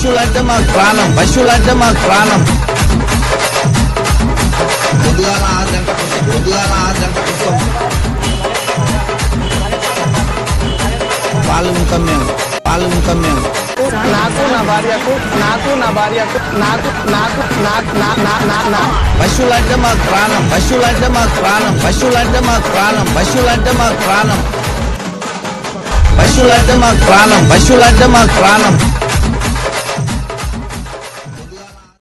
పశువులంటే మాకు ప్రాణం పశువులంటే మాకు ప్రాణం పొద్దుగాల ఆరు గంటల కోసం పొద్దుగాల ఆరు గంటల కోసం పాలు ముఖం మేము పాలు ముఖం మేము నాకు నా భార్యకు నాకు నా భార్యకు నాకు నాకు నాకు నా నా నా నా పశువులంటే మాకు ప్రాణం పశువులంటే మాకు ప్రాణం పశువులంటే మాకు ప్రాణం పశువులంటే మాకు ప్రాణం పశువులంటే మాకు ప్రాణం పశువులంటే మాకు ప్రాణం